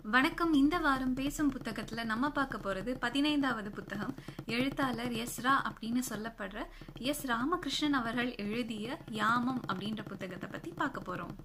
வணக்கம் இந்த வாரம் பேசும் புத்தகத்துல நம்ம பார்க்க போறது பதினைந்தாவது புத்தகம் எழுத்தாளர் எஸ் ரா அப்படின்னு சொல்லப்படுற எஸ் ராமகிருஷ்ணன் அவர்கள் எழுதிய யாமம் அப்படின்ற புத்தகத்தை பத்தி பார்க்க போறோம்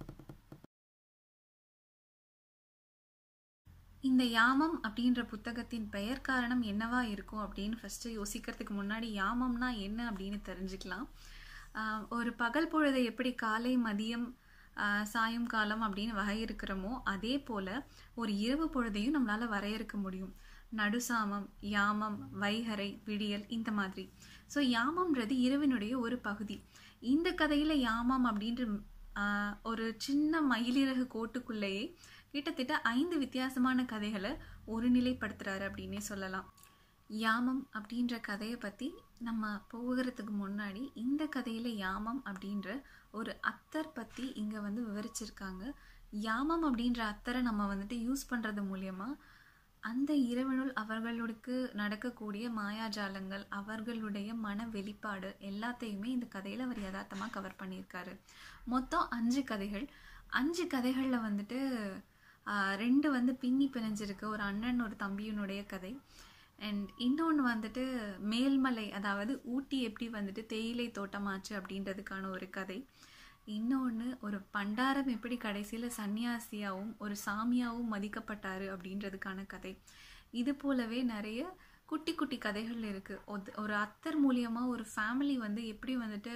இந்த யாமம் அப்படின்ற புத்தகத்தின் பெயர் காரணம் என்னவா இருக்கும் அப்படின்னு ஃபர்ஸ்ட் யோசிக்கிறதுக்கு முன்னாடி யாமம்னா என்ன அப்படின்னு தெரிஞ்சுக்கலாம் ஆஹ் ஒரு பகல் பொழுதை எப்படி காலை மதியம் ஆஹ் சாயங்காலம் அப்படின்னு வகையிருக்கிறோமோ அதே போல ஒரு இரவு பொழுதையும் நம்மளால வரையறுக்க முடியும் நடுசாமம் யாமம் வைகரை விடியல் இந்த மாதிரி ஸோ யாமம்ன்றது இரவினுடைய ஒரு பகுதி இந்த கதையில யாமம் அப்படின்ற ஆஹ் ஒரு சின்ன மயிலிறகு கோட்டுக்குள்ளேயே கிட்டத்தட்ட ஐந்து வித்தியாசமான கதைகளை ஒருநிலைப்படுத்துறாரு அப்படின்னே சொல்லலாம் யாமம் அப்படின்ற கதையை பற்றி நம்ம போகிறதுக்கு முன்னாடி இந்த கதையில் யாமம் அப்படின்ற ஒரு அத்தர் பற்றி இங்கே வந்து விவரிச்சிருக்காங்க யாமம் அப்படின்ற அத்தரை நம்ம வந்துட்டு யூஸ் பண்ணுறது மூலயமா அந்த இரவினுள் அவர்களுக்கு நடக்கக்கூடிய மாயாஜாலங்கள் அவர்களுடைய மன வெளிப்பாடு எல்லாத்தையுமே இந்த கதையில் அவர் யதார்த்தமாக கவர் பண்ணியிருக்காரு மொத்தம் அஞ்சு கதைகள் அஞ்சு கதைகளில் வந்துட்டு ஆஹ், ரெண்டு வந்து பின்னி பிணைஞ்சிருக்கு ஒரு அண்ணன் ஒரு தம்பியினுடைய கதை அண்ட் இன்னொன்று வந்துட்டு மேல்மலை அதாவது ஊட்டி எப்படி வந்துட்டு தேயிலை தோட்டமாச்சு அப்படின்றதுக்கான ஒரு கதை இன்னொன்று ஒரு பண்டாரம் எப்படி கடைசியில் சன்னியாசியாவும் ஒரு சாமியாவும் மதிக்கப்பட்டாரு அப்படின்றதுக்கான கதை இது போலவே நிறைய குட்டி குட்டி கதைகள் இருக்குது ஒரு அத்தர் மூலியமாக ஒரு ஃபேமிலி வந்து எப்படி வந்துட்டு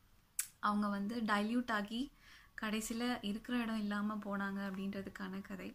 அவங்க வந்து டைல்யூட் ஆகி கடைசியில் இருக்கிற இடம் இல்லாமல் போனாங்க அப்படின்றதுக்கான கதை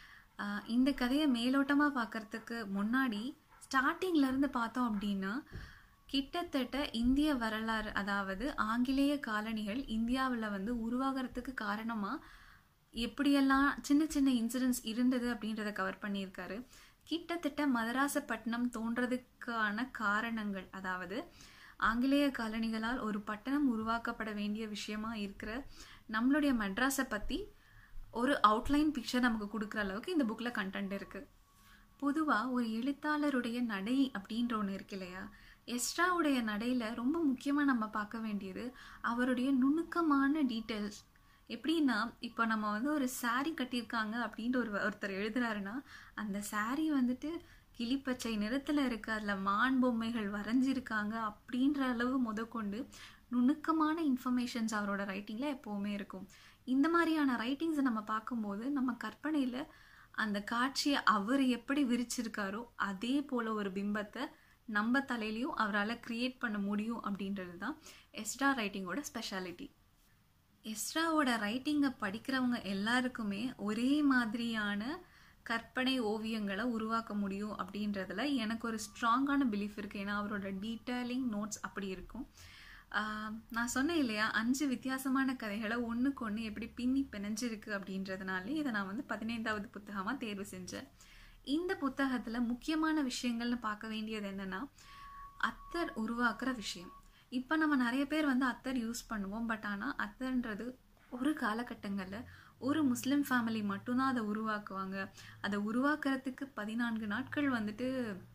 ஆஹ் இந்த கதையை மேலோட்டமாக பார்க்கறதுக்கு முன்னாடி ஸ்டார்டிங்ல இருந்து பார்த்தோம் அப்படின்னா கிட்டத்தட்ட இந்திய வரலாறு அதாவது ஆங்கிலேய காலனிகள் இந்தியாவில் வந்து உருவாகிறதுக்கு காரணமாக எப்படியெல்லாம் சின்ன சின்ன இன்சிடென்ட்ஸ் இருந்தது அப்படின்றத கவர் பண்ணியிருக்காரு கிட்டத்தட்ட மதராசப்பட்டினம் தோன்றதுக்கான காரணங்கள் அதாவது ஆங்கிலேய காலனிகளால் ஒரு பட்டணம் உருவாக்கப்பட வேண்டிய விஷயமா இருக்கிற நம்மளுடைய மெட்ராஸை பற்றி ஒரு அவுட்லைன் பிக்சர் நமக்கு கொடுக்குற அளவுக்கு இந்த புக்கில் கண்டென்ட் இருக்குது பொதுவாக ஒரு எழுத்தாளருடைய நடை அப்படின்ற ஒன்று இருக்கு இல்லையா எஸ்ட்ராவுடைய நடையில் ரொம்ப முக்கியமாக நம்ம பார்க்க வேண்டியது அவருடைய நுணுக்கமான டீட்டெயில்ஸ் எப்படின்னா இப்போ நம்ம வந்து ஒரு saree கட்டியிருக்காங்க அப்படின்ட்டு ஒரு ஒருத்தர் எழுதுறாருன்னா அந்த saree வந்துட்டு கிளிப்பச்சை நிறத்தில் இருக்கு அதில் மான் பொம்மைகள் வரைஞ்சிருக்காங்க அப்படின்ற அளவு முதற்கொண்டு நுணுக்கமான இன்ஃபர்மேஷன்ஸ் அவரோட ரைட்டிங்கில் எப்போவுமே இருக்கும் இந்த மாதிரியான ரைட்டிங்ஸை நம்ம பார்க்கும்போது நம்ம கற்பனையில் அந்த காட்சியை அவர் எப்படி விரிச்சிருக்காரோ அதே போல் ஒரு பிம்பத்தை நம்ம தலையிலையும் அவரால் க்ரியேட் பண்ண முடியும் அப்படின்றது தான் எஸ்டா ரைட்டிங்கோட ஸ்பெஷாலிட்டி எஸ்ராவோட ரைட்டிங்கை படிக்கிறவங்க எல்லாருக்குமே ஒரே மாதிரியான கற்பனை ஓவியங்களை உருவாக்க முடியும் அப்படின்றதுல எனக்கு ஒரு ஸ்ட்ராங்கான பிலீஃப் இருக்குது ஏன்னா அவரோட டீட்டெயிலிங் நோட்ஸ் அப்படி இருக்கும் ஆஹ் நான் சொன்னேன் இல்லையா அஞ்சு வித்தியாசமான கதைகளை ஒன்றுக்கு ஒன்று எப்படி பின்னி பிணைஞ்சிருக்கு அப்படின்றதுனாலே இதை நான் வந்து பதினைந்தாவது புத்தகமாக தேர்வு செஞ்சேன் இந்த புத்தகத்தில் முக்கியமான விஷயங்கள்னு பார்க்க வேண்டியது என்னென்னா அத்தர் உருவாக்குற விஷயம் இப்போ நம்ம நிறைய பேர் வந்து அத்தர் யூஸ் பண்ணுவோம் பட் ஆனால் அத்தர்ன்றது ஒரு காலகட்டங்களில் ஒரு முஸ்லீம் ஃபேமிலி மட்டும்தான் அதை உருவாக்குவாங்க அதை உருவாக்குறதுக்கு பதினான்கு நாட்கள் வந்துட்டு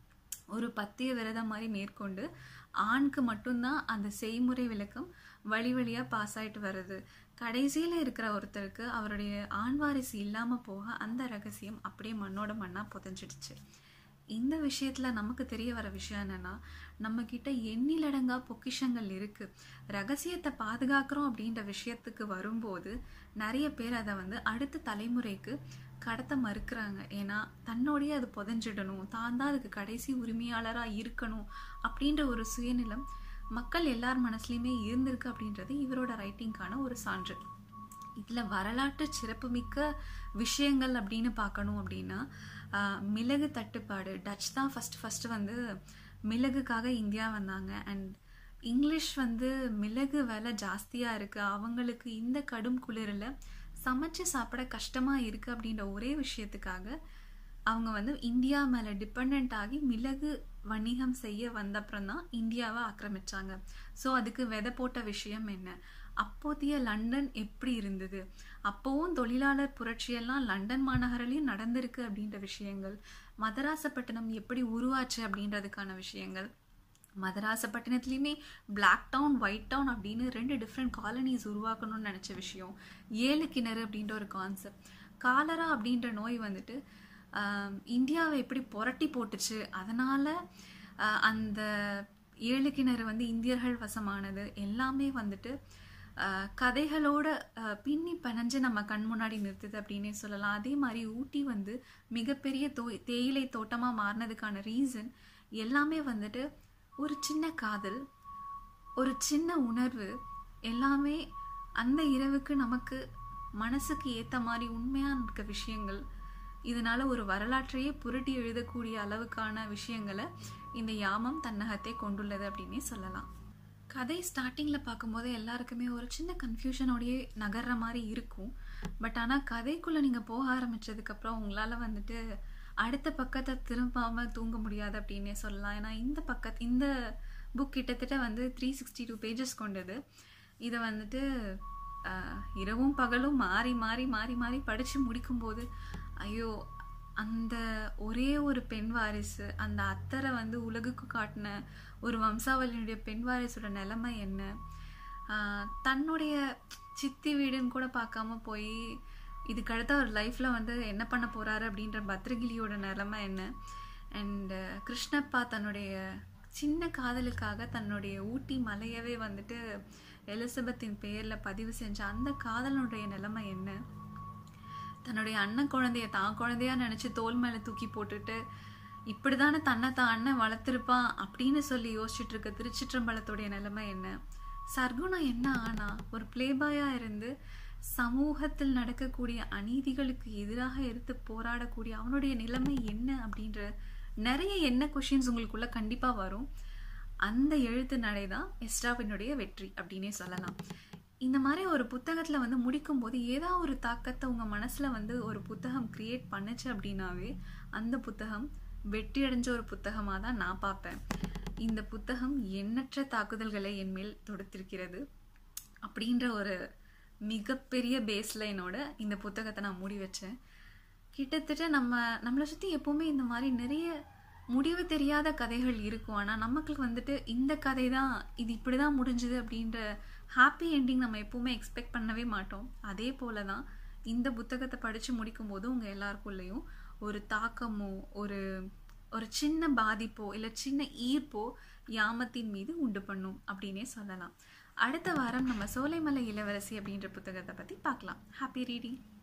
ஒரு பத்திய விரதம் மாதிரி மேற்கொண்டு ஆணுக்கு மட்டும்தான் அந்த செய்முறை விளக்கம் வழி வழியாக பாஸ் ஆயிட்டு வருது கடைசியில் இருக்கிற ஒருத்தருக்கு அவருடைய ஆண் வாரிசு இல்லாமல் போக அந்த ரகசியம் அப்படியே மண்ணோட மண்ணாக புதைஞ்சிடுச்சு இந்த விஷயத்தில் நமக்கு தெரிய வர விஷயம் என்னென்னா நம்மக்கிட்ட எண்ணிலடங்கா பொக்கிஷங்கள் இருக்குது ரகசியத்தை பாதுகாக்கிறோம் அப்படின்ற விஷயத்துக்கு வரும்போது நிறைய பேர் அதை வந்து அடுத்த தலைமுறைக்கு கடத்த மறுக்கிறாங்க ஏன்னா தன்னோடயே அது புதைஞ்சிடணும் தான் தான் அதுக்கு கடைசி உரிமையாளராக இருக்கணும் அப்படின்ற ஒரு சுயநிலம் மக்கள் எல்லார் மனசுலையுமே இருந்திருக்கு அப்படின்றது இவரோட ரைட்டிங்கான ஒரு சான்று இதில் வரலாற்று சிறப்புமிக்க விஷயங்கள் அப்படின்னு பார்க்கணும் அப்படின்னா ஆஹ், மிளகு தட்டுப்பாடு டச் தான் ஃபஸ்ட் ஃபஸ்ட்டு வந்து மிளகுக்காக இந்தியா வந்தாங்க அண்ட் இங்கிலீஷ் வந்து மிளகு விலை ஜாஸ்தியாக இருக்குது அவங்களுக்கு இந்த கடும் குளிரில் சமைச்சு சாப்பிட கஷ்டமாக இருக்குது அப்படின்ற ஒரே விஷயத்துக்காக அவங்க வந்து இந்தியா மேலே டிபெண்ட் ஆகி மிளகு வணிகம் செய்ய வந்தப்புறம் தான் இந்தியாவை ஆக்கிரமிச்சாங்க ஸோ அதுக்கு விதை போட்ட விஷயம் என்ன அப்போதைய லண்டன் எப்படி இருந்தது அப்போவும் தொழிலாளர் புரட்சியெல்லாம் லண்டன் மாநகரிலையும் நடந்திருக்கு அப்படின்ற விஷயங்கள் மதராசப்பட்டினம் எப்படி உருவாச்சு அப்படின்றதுக்கான விஷயங்கள் மதராசப்பட்டினத்துலேயுமே பிளாக் டவுன் ஒயிட் டவுன் அப்படின்னு ரெண்டு டிஃப்ரெண்ட் காலனிஸ் உருவாக்கணும்னு நினச்ச விஷயம் ஏழு கிணறு அப்படின்ற ஒரு கான்செப்ட் காலரா அப்படின்ற நோய் வந்துட்டு ஆஹ் இந்தியாவை எப்படி புரட்டி போட்டுச்சு அதனால் அந்த ஏழு கிணறு வந்து இந்தியர்கள் வசமானது எல்லாமே வந்துட்டு ஆஹ் கதைகளோட ஆஹ் பின்னி பிணைஞ்சு நம்ம கண் முன்னாடி நிறுத்துது அப்படின்னே சொல்லலாம் அதே மாதிரி ஊட்டி வந்து மிகப்பெரிய தோ தேயிலை தோட்டமாக மாறினதுக்கான ரீசன் எல்லாமே வந்துட்டு ஒரு சின்ன காதல் ஒரு சின்ன உணர்வு எல்லாமே அந்த இரவுக்கு நமக்கு மனசுக்கு ஏற்ற மாதிரி உண்மையாக இருக்க விஷயங்கள் இதனால ஒரு வரலாற்றையே புரட்டி எழுதக்கூடிய அளவுக்கான விஷயங்களை இந்த யாமம் தன்னகத்தை கொண்டுள்ளது அப்படின்னே சொல்லலாம் கதை ஸ்டார்டிங்கில் பார்க்கும்போது எல்லாருக்குமே ஒரு சின்ன கன்ஃபியூஷனோடயே நகர்ற மாதிரி இருக்கும் பட் ஆனால் கதைக்குள்ளே நீங்கள் போக ஆரம்பித்ததுக்கப்புறம் உங்களால் வந்துட்டு அடுத்த பக்கத்தை திரும்பாமல் தூங்க முடியாது அப்படின்னே சொல்லலாம் ஏன்னா இந்த பக்கத் இந்த புக் கிட்டத்தட்ட வந்து த்ரீ சிக்ஸ்டி டூ பேஜஸ் கொண்டது இதை வந்துட்டு ஆஹ், இரவும் பகலும் மாறி மாறி மாறி மாறி படித்து முடிக்கும்போது ஐயோ அந்த ஒரே ஒரு பெண் வாரிசு அந்த அத்தரை வந்து உலகுக்கு காட்டின ஒரு வம்சாவளியினுடைய பெண் வாரிசோட நிலைமை என்ன ஆஹ், தன்னுடைய சித்தி வீடுன்னு கூட பார்க்காம போய் இதுக்கு அடுத்த ஒரு லைஃப்பில் வந்து என்ன பண்ண போகிறாரு அப்படின்ற பத்ரகிளியோட நிலைமை என்ன அண்டு கிருஷ்ணப்பா தன்னுடைய சின்ன காதலுக்காக தன்னுடைய ஊட்டி மலையவே வந்துட்டு எலிசபெத்தின் பெயரில் பதிவு செஞ்ச அந்த காதலனுடைய நிலைமை என்ன தன்னுடைய அண்ணன் குழந்தைய தான் குழந்தையா நினச்சி தோல் மேலே தூக்கி போட்டுட்டு இப்படிதானே தன்னை தான் அண்ணன் வளர்த்துருப்பான் அப்படின்னு சொல்லி யோசிச்சுட்டு இருக்க திருச்சிற்றம்பலத்துடைய நிலைமை என்ன சர்க்குணம் என்ன ஆனா ஒரு பிளேபாயா இருந்து சமூகத்தில் நடக்கக்கூடிய அநீதிகளுக்கு எதிராக எடுத்து போராடக்கூடிய அவனுடைய நிலைமை என்ன அப்படின்ற நிறைய என்ன கொஷின்ஸ் உங்களுக்குள்ள கண்டிப்பா வரும் அந்த எழுத்து நடை தான் எஸ்டாவினுடைய வெற்றி அப்படின்னே சொல்லலாம் இந்த மாதிரி ஒரு புத்தகத்தில் வந்து முடிக்கும்போது ஏதாவது ஒரு தாக்கத்தை உங்கள் மனசில் வந்து ஒரு புத்தகம் கிரியேட் பண்ணுச்சு அப்படின்னாவே அந்த புத்தகம் வெற்றி அடைஞ்ச ஒரு புத்தகமாக தான் நான் பார்ப்பேன் இந்த புத்தகம் எண்ணற்ற தாக்குதல்களை என் மேல் தொடுத்திருக்கிறது அப்படின்ற ஒரு மிகப்பெரிய பேஸ்லைனோட இந்த புத்தகத்தை நான் மூடி வச்சேன் கிட்டத்தட்ட நம்ம நம்மளை சுற்றி எப்போவுமே இந்த மாதிரி நிறைய முடிவு தெரியாத கதைகள் இருக்கும் ஆனால் நமக்கு வந்துட்டு இந்த கதை தான் இது இப்படி தான் முடிஞ்சுது அப்படின்ற ஹாப்பி எண்டிங் நம்ம எப்பவுமே எக்ஸ்பெக்ட் பண்ணவே மாட்டோம் அதே போல தான் இந்த புத்தகத்தை படித்து முடிக்கும்போது உங்கள் எல்லாருக்குள்ளேயும் ஒரு தாக்கமோ ஒரு ஒரு சின்ன பாதிப்போ இல்லை சின்ன ஈர்ப்போ யாமத்தின் மீது உண்டு பண்ணும் அப்படின்னே சொல்லலாம் அடுத்த வாரம் நம்ம சோலைமலை இளவரசி அப்படின்ற புத்தகத்தை பற்றி பார்க்கலாம் ஹாப்பி ரீடிங்